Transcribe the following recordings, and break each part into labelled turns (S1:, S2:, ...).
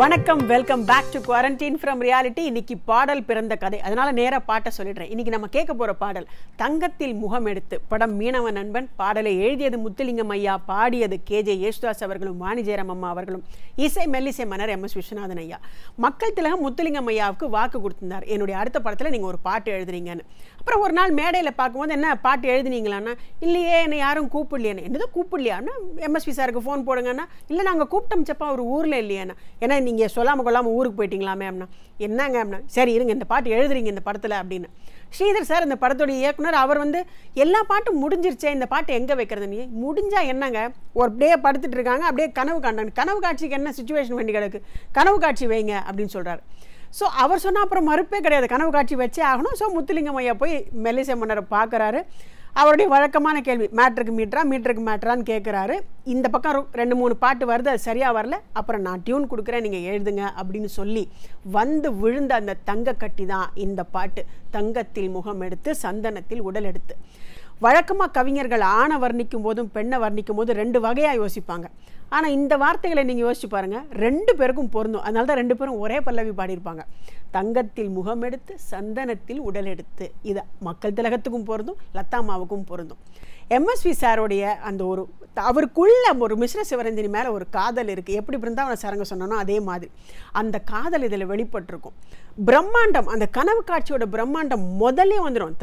S1: வணக்கம் welcome back to quarantine from reality இன்னைக்கு பாடல் பிறந்த கதை அதனால நேரா பாட்டை சொல்லிடுறேன் இன்னைக்கு நம்ம கேட்க போற பாடல் தங்கத்தில் முகம் எடுத்து படம் மீனவ நண்பன் பாடலை எழுதியது முத்துலிங்கம் ஐயா பாடியது கே ஜே யேசுதாஸ் அவர்களும் வாணி ஜெயராம் அம்மா அவர்களும் இசை மெல்லிசை மன்னர் எம் எஸ் விஸ்வநாதன் ஐயா மக்கள் திலகம் முத்துலிங்கம் ஐயாவுக்கு வாக்கு கொடுத்திருந்தார் என்னுடைய அடுத்த படத்துல நீங்க ஒரு பாட்டு எழுதுறீங்கன்னு அப்புறம் ஒரு நாள் மேடையில் பார்க்கும்போது என்ன பாட்டு எழுதுனீங்களான்னா இல்லையே என்னை யாரும் கூப்பிடலையான்னு என்னது கூப்பிடலையான்னா எம்எஸ்பி சாருக்கு ஃபோன் போடுங்கன்னா இல்லை நாங்கள் கூப்பிட்டோம்ச்சப்பா அவர் ஊரில் இல்லையாண்ணா ஏன்னா நீங்கள் சொல்லாமல் கொள்ளாமல் ஊருக்கு போயிட்டீங்களா மேம்னா என்னங்க அப்படின்னா சரி இருங்க இந்த பாட்டு எழுதுறீங்க இந்த படத்தில் அப்படின்னு ஸ்ரீதர் சார் இந்த படத்துடைய இயக்குனர் அவர் வந்து எல்லா பாட்டும் முடிஞ்சிருச்சே இந்த பாட்டு எங்கே வைக்கிறது நீ முடிஞ்சா என்னங்க ஒரு அப்படியே படுத்துட்டு இருக்காங்க அப்படியே கனவு காண்டாங்க கனவு காட்சிக்கு என்ன சுச்சுவேஷன் வேண்டி கிடக்கு கனவு காட்சி வைங்க அப்படின்னு சொல்கிறாரு ஸோ அவர் சொன்னால் அப்புறம் மறுப்பே கிடையாது கனவு காட்சி வச்சே ஆகணும் ஸோ முத்துலிங்கம் ஐயா போய் மெல்லிசை மன்னரை பார்க்குறாரு அவருடைய வழக்கமான கேள்வி மேட்ருக்கு மீட்டரா மீட்டருக்கு மேட்ரான்னு கேட்குறாரு இந்த பக்கம் ரொ- ரெண்டு மூணு பாட்டு வருது அது சரியாக வரல அப்புறம் நான் டியூன் கொடுக்குறேன் நீங்கள் எழுதுங்க அப்படின்னு சொல்லி வந்து விழுந்த அந்த தங்க கட்டி தான் இந்த பாட்டு தங்கத்தில் முகம் எடுத்து சந்தனத்தில் உடல் எடுத்து வழக்கமாக கவிஞர்கள் ஆணை வர்ணிக்கும் போதும் பெண்ணை வர்ணிக்கும் போதும் ரெண்டு வகையாக யோசிப்பாங்க ஆனால் இந்த வார்த்தைகளை நீங்கள் யோசிச்சு பாருங்க ரெண்டு பேருக்கும் பொருந்தும் அதனால தான் ரெண்டு பேரும் ஒரே பல்லவி பாடியிருப்பாங்க தங்கத்தில் முகம் எடுத்து சந்தனத்தில் உடல் எடுத்து இது மக்கள் திலகத்துக்கும் பொருந்தும் லத்தாமாவுக்கும் பொருந்தும் எம்எஸ்வி சாரோடைய அந்த ஒரு அவருக்குள்ள ஒரு மிஸ்ர சிவரஞ்சனி மேலே ஒரு காதல் இருக்குது எப்படி பிருந்தாவன சரங்க சொன்னனோ அதே மாதிரி அந்த காதல் இதில் வெளிப்பட்டிருக்கும் பிரம்மாண்டம் அந்த கனவு காட்சியோட பிரம்மாண்டம் முதல்லே வந்துடும்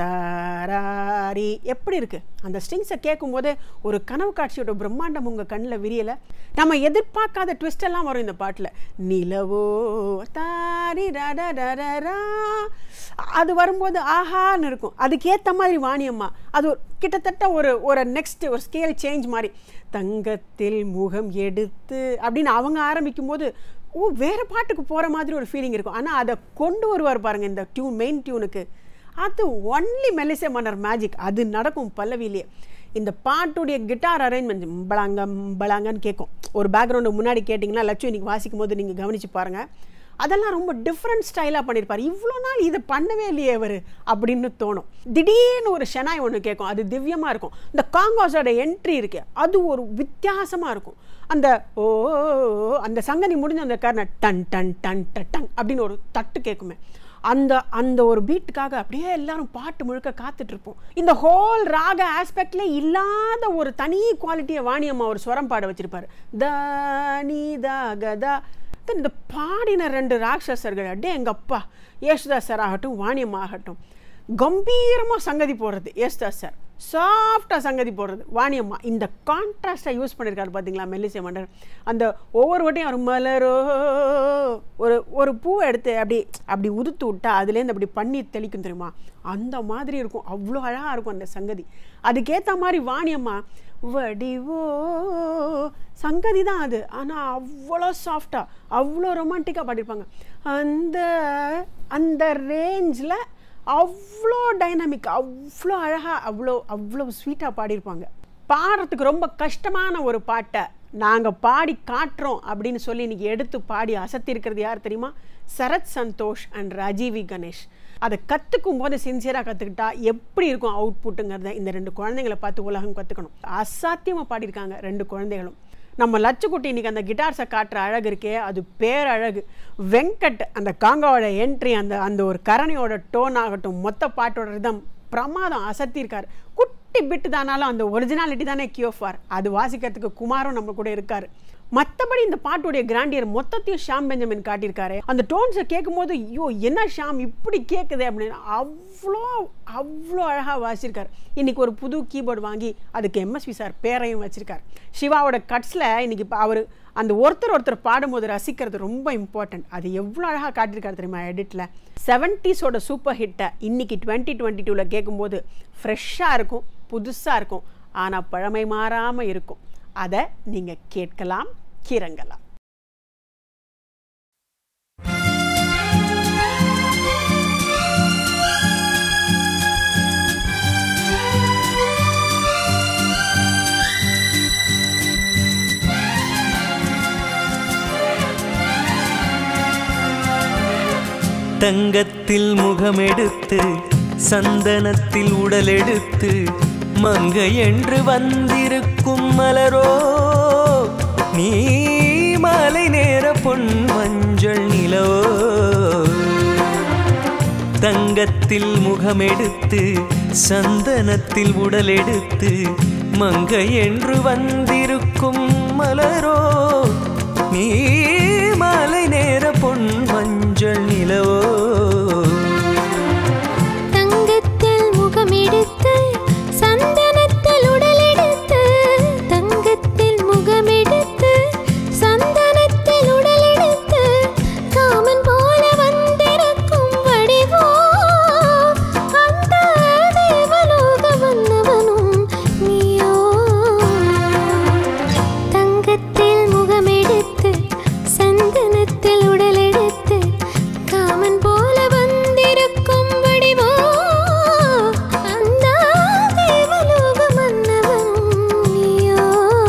S1: தாராரி எப்படி இருக்குது அந்த ஸ்ட்ரிங்ஸை கேட்கும்போதே ஒரு கனவு காட்சியோட பிரம்மாண்டம் உங்கள் கண்ணில் விரியலை நம்ம எதிர்பார்க்காத ட்விஸ்ட் எல்லாம் வரும் இந்த பாட்டில் நிலவோ தாரி ரா அது வரும்போது ஆஹான்னு இருக்கும் அதுக்கேற்ற மாதிரி வாணியம்மா அது ஒரு- கிட்டத்தட்ட ஒரு ஒரு நெக்ஸ்ட் ஒரு ஸ்கேல் சேஞ்ச் மாதிரி தங்கத்தில் முகம் எடுத்து அப்படின்னு அவங்க ஆரம்பிக்கும் போது ஓ வேற பாட்டுக்கு போகிற மாதிரி ஒரு ஃபீலிங் இருக்கும் ஆனால் அதை கொண்டு வருவார் பாருங்க இந்த டியூன் மெயின் டியூனுக்கு அது ஒன்லி மெல்லிசை மன்னர் மேஜிக் அது நடக்கும் பல்லவிலேயே இந்த பாட்டுடைய கிட்டார் அரேஞ்ச்மெண்ட் பலாங்க பலாங்கன்னு கேட்கும் ஒரு பேக்ரவுண்டு முன்னாடி கேட்டிங்கன்னா லட்சம் இன்னைக்கு வாசிக்கும் போது நீங்கள் கவனிச்சு பாருங்கள் அதெல்லாம் ரொம்ப டிஃப்ரெண்ட் ஸ்டைலாக பண்ணியிருப்பார் இவ்வளோ நாள் இதை பண்ணவே இல்லையே அவர் அப்படின்னு தோணும் திடீர்னு ஒரு ஷெனாய் ஒன்று கேட்கும் அது திவ்யமாக இருக்கும் இந்த காங்கோஸோட என்ட்ரி இருக்கே அது ஒரு வித்தியாசமாக இருக்கும் அந்த ஓ அந்த சங்கதி முடிஞ்ச அந்த கர்ண டன் டன் டன் ட டன் அப்படின்னு ஒரு தட்டு கேட்குமே அந்த அந்த ஒரு பீட்டுக்காக அப்படியே எல்லாரும் பாட்டு முழுக்க காத்துட்டு இருப்போம் இந்த ஹோல் ராக ஆஸ்பெக்ட்ல இல்லாத ஒரு தனி குவாலிட்டியை வாணியம்மா ஒரு ஸ்வரம் பாட வச்சிருப்பாரு த நீ த க த Then இந்த பாடின ரெண்டு ராட்சசர்கள் அப்படியே எங்கள் அப்பா யேசுதாஸ் சார் ஆகட்டும் வாணியம்மா ஆகட்டும் கம்பீரமாக சங்கதி போடுறது யேசுதாஸ் சார் சாஃப்டாக சங்கதி போடுறது வாணியம்மா இந்த கான்ட்ராஸ்டாக யூஸ் பண்ணியிருக்காரு பார்த்தீங்களா மெல்லிசை மன்னர் அந்த ஒவ்வொரு வாட்டியும் ஒரு மலரோ ஒரு ஒரு பூவை எடுத்து அப்படி அப்படி உதுத்து விட்டா அதுலேருந்து அப்படி பண்ணி தெளிக்கும் தெரியுமா அந்த மாதிரி இருக்கும் அவ்வளோ அழகாக இருக்கும் அந்த சங்கதி அதுக்கேற்ற மாதிரி வாணியம்மா வடிவோ சங்கதி தான் அது ஆனால் அவ்வளோ சாஃப்டாக அவ்வளோ ரொமான்டிக்காக பாடியிருப்பாங்க அந்த அந்த ரேஞ்சில் அவ்வளோ டைனாமிக் அவ்வளோ அழகாக அவ்வளோ அவ்வளோ ஸ்வீட்டாக பாடியிருப்பாங்க பாடுறதுக்கு ரொம்ப கஷ்டமான ஒரு பாட்டை நாங்கள் பாடி காட்டுறோம் அப்படின்னு சொல்லி இன்னைக்கு எடுத்து பாடி அசத்தி இருக்கிறது யார் தெரியுமா சரத் சந்தோஷ் அண்ட் ராஜீவி கணேஷ் அதை கற்றுக்கும் போது சின்சியராக கற்றுக்கிட்டா எப்படி இருக்கும் அவுட்புட்டுங்கிறத இந்த ரெண்டு குழந்தைங்களை பார்த்து உலகம் கற்றுக்கணும் அசாத்தியமாக பாடியிருக்காங்க ரெண்டு குழந்தைகளும் நம்ம லட்சுக்குட்டி இன்னைக்கு அந்த கிட்டார்ஸை காட்டுற அழகு இருக்கே அது பேரழகு வெங்கட் அந்த காங்காவோட என்ட்ரி அந்த அந்த ஒரு கரணியோட டோன் ஆகட்டும் மொத்த பாட்டோட ரிதம் பிரமாதம் அசத்தியிருக்காரு குட்டி பிட்டு தானாலும் அந்த ஒரிஜினாலிட்டி தானே கியோஃபார் அது வாசிக்கிறதுக்கு குமாரும் நம்ம கூட இருக்காரு மற்றபடி இந்த பாட்டுடைய கிராண்டியர் மொத்தத்தையும் ஷாம் பெஞ்சமின் காட்டியிருக்காரு அந்த டோன்ஸை கேட்கும்போது ஐயோ என்ன ஷாம் இப்படி கேட்குது அப்படின்னு அவ்வளோ அவ்வளோ அழகாக வாசிச்சிருக்காரு இன்னைக்கு ஒரு புது கீபோர்டு வாங்கி அதுக்கு எம்எஸ்வி சார் பேரையும் வச்சிருக்காரு சிவாவோட கட்ஸில் இன்னைக்கு இப்போ அவர் அந்த ஒருத்தர் ஒருத்தர் பாடும்போது ரசிக்கிறது ரொம்ப இம்பார்ட்டன்ட் அது எவ்வளோ அழகாக காட்டியிருக்காரு தெரியுமா எடிட்டில் செவன்ட்டீஸோட சூப்பர் ஹிட்டை இன்னைக்கு டுவெண்ட்டி டுவெண்ட்டி டூவில் கேட்கும்போது ஃப்ரெஷ்ஷாக இருக்கும் புதுசாக இருக்கும் ஆனால் பழமை மாறாமல் இருக்கும் அதை நீங்கள் கேட்கலாம் கிறங்கலாம்
S2: தங்கத்தில் முகமெடுத்து சந்தனத்தில் உடலெடுத்து மங்கை என்று வந்திருக்கும் மலரோ நீ மாலை நேர பொன் மஞ்சள் நிலவோ தங்கத்தில் முகமெடுத்து சந்தனத்தில் உடலெடுத்து மங்கை என்று வந்திருக்கும் மலரோ நீ மாலை நேர பொன் மஞ்சள் நிலவோ
S3: தங்கத்தில் முகமெடுத்து சந்தனத்தில் உடலெடுத்து தங்கத்தில் முகமெடுத்து சந்தனத்தில் உடலெடுத்து காமன் போல வந்திருக்கும் வடிவோ அந்த தேவலோக வந்தவனும் நீயோ தங்கத்தில் முகமெடுத்து சந்தனத்தில் உடலெடுத்து காமன் போல வந்திருக்கும் வடிவோ அந்த தேவலோக மன்னவனும் நீயோ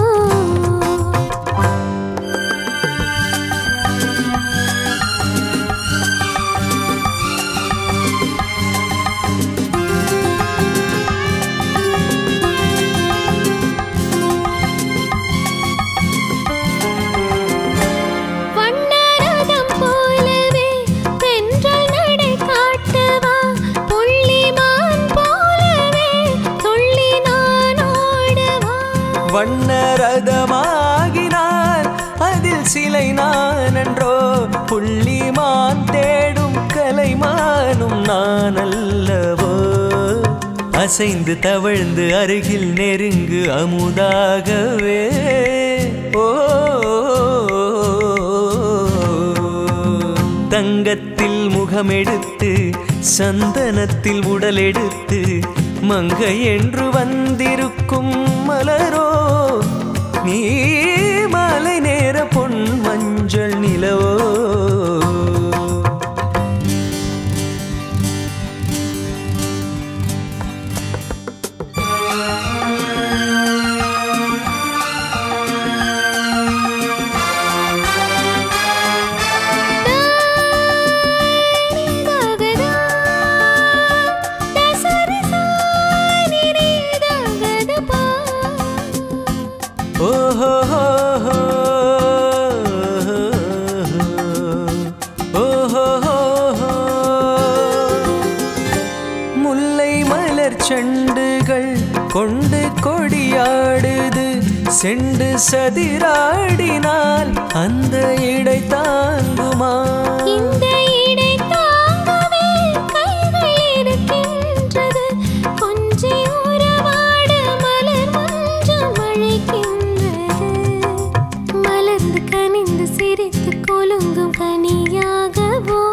S3: வண்ணரதம் போலவே தென்றல் நடை காட்டவா புள்ளிமான் போலவே துள்ளி நான் ஓடவா
S2: வண்ணரதமாகினார் அதில் சிலை நானன்றோ புள்ளிமான் தேடும் கலைமானும் நான் அல்லவோ அசைந்து தவழ்ந்து அருகில் நெருங்கு அமுதாகவே ஓ தங்கத்தில் முகமெடுத்து சந்தனத்தில் உடலெடுத்து மங்கை என்று வந்திருக்கும் மலரோ நீ மாலை நேர பொன் மஞ்சள் நிலவோ
S3: தாகதா தசரி சானிரே தாகதபா
S2: ஓஹோ ஓஹோ முல்லை மலர் செண்டுகள் கொண்டு கொடியாடுது செண்டு சதிராடினால் அந்த இடை தாங்குமா
S3: இந்த இடை தாங்கவே கைகள் இருக்கின்றது கொஞ்சி உறவாட மலர் மஞ்சம் அழைக்கின்றது மலர்ந்து கனிந்து சிரித்து கொலுங்கும் கனியாகவோ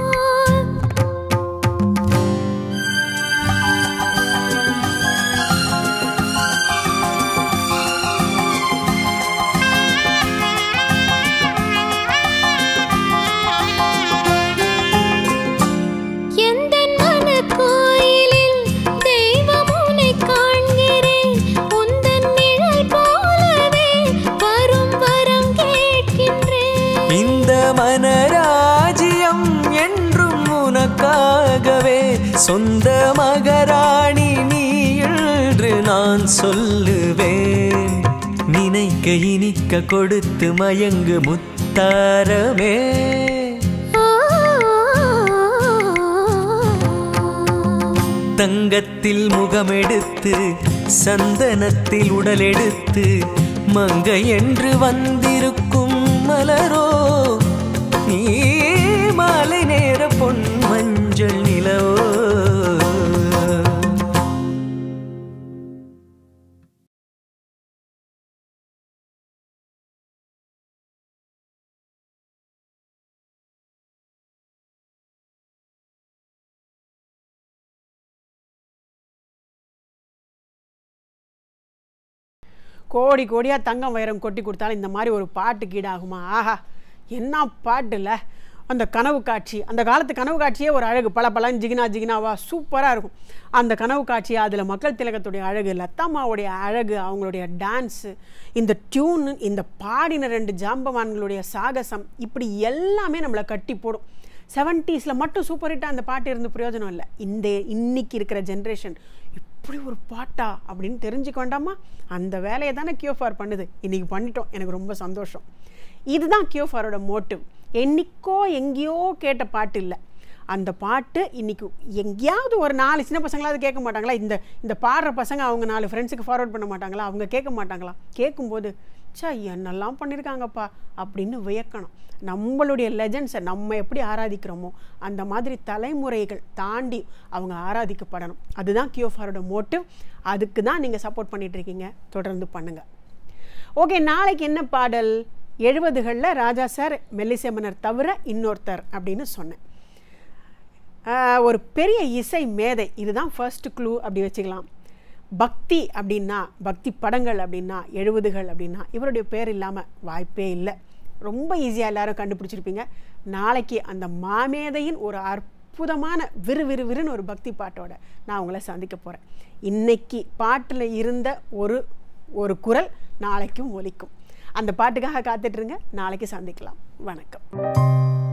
S3: எந்தன் மனக்கோயிலில் தெய்வம் உன்னை காண்கிறேன் உந்தன் நிழல் போலவே வரும் வரம் கேட்கின்றேன்
S2: இந்த மனராஜ்யம் என்றும் உனக்காகவே சொந்த மகராணி நீ என்று நான் சொல்லுவேன் நினைக்க இனிக்க கொடுத்து மயங்கு முத்தாரமே தங்கத்தில் முகமெடுத்து சந்தனத்தில் உடலெடுத்து மங்கை என்று வந்திருக்கும் மலரோ நீ மாலை நேர பொன் மஞ்சள் நிலவோ
S1: கோடி கோடியாக தங்கம் வைரம் கொட்டி கொடுத்தாலும் இந்த மாதிரி ஒரு பாட்டுக்கு ஈடாகுமா ஆஹா என்ன பாட்டு இல்லை அந்த கனவு காட்சி அந்த காலத்து கனவு காட்சியே ஒரு அழகு பல பலன் ஜிகினா ஜிகினாவா சூப்பராக இருக்கும் அந்த கனவு காட்சி அதில் மக்கள் திலகத்துடைய அழகு லத்தாமாவுடைய அழகு அவங்களுடைய டான்ஸு இந்த டியூன் இந்த பாடின ரெண்டு ஜாம்பவான்களுடைய சாகசம் இப்படி எல்லாமே நம்மளை கட்டி போடும் செவன்ட்டீஸில் மட்டும் சூப்பர் ஹிட்டாக அந்த பாட்டு இருந்து பிரயோஜனம் இல்லை இந்த இன்னைக்கு இருக்கிற ஜென்ரேஷன் இப்படி ஒரு பாட்டா அப்படின்னு தெரிஞ்சுக்க வேண்டாமா அந்த வேலையை தானே கியூஎஃப்ஆர் பண்ணுது இன்றைக்கி பண்ணிட்டோம் எனக்கு ரொம்ப சந்தோஷம் இதுதான் கியோஃபாரோட மோட்டிவ் என்னைக்கோ எங்கேயோ கேட்ட பாட்டு இல்லை அந்த பாட்டு இன்னைக்கு எங்கேயாவது ஒரு நாலு சின்ன பசங்களாவது கேட்க மாட்டாங்களா இந்த இந்த பாடுற பசங்க அவங்க நாலு ஃப்ரெண்ட்ஸுக்கு ஃபார்வர்ட் பண்ண மாட்டாங்களா அவங்க கேட்க மாட்டாங்களா கேட்கும்போது ச்சா என்னெல்லாம் பண்ணியிருக்காங்கப்பா அப்படின்னு வியக்கணும் நம்மளுடைய லெஜண்ட்ஸை நம்ம எப்படி ஆராதிக்கிறோமோ அந்த மாதிரி தலைமுறைகள் தாண்டி அவங்க ஆராதிக்கப்படணும் அதுதான் கியோஃபாரோட மோட்டிவ் அதுக்கு தான் நீங்கள் சப்போர்ட் பண்ணிட்டு இருக்கீங்க தொடர்ந்து பண்ணுங்கள் ஓகே நாளைக்கு என்ன பாடல் எழுபதுகளில் ராஜா சார் மெல்லிசெமனர் தவிர இன்னொருத்தர் அப்படின்னு சொன்னேன் ஆஹ், ஒரு பெரிய இசை மேதை இதுதான் ஃபர்ஸ்ட் க்ளூ அப்படி வச்சுக்கலாம் பக்தி அப்படின்னா பக்தி படங்கள் அப்படின்னா எழுபதுகள் அப்படின்னா இவருடைய பேர் இல்லாமல் வாய்ப்பே இல்லை ரொம்ப ஈஸியாக எல்லாரும் கண்டுபிடிச்சிருப்பீங்க நாளைக்கு அந்த மாமேதையின் ஒரு அற்புதமான விறு விறு விறுன்னு ஒரு பக்தி பாட்டோட நான் உங்களை சந்திக்க போகிறேன் இன்னைக்கு பாட்டில் இருந்த ஒரு ஒரு குரல் நாளைக்கும் ஒலிக்கும் அந்த பாட்டுக்காக காத்துட்ருங்க நாளைக்கு சந்திக்கலாம் வணக்கம்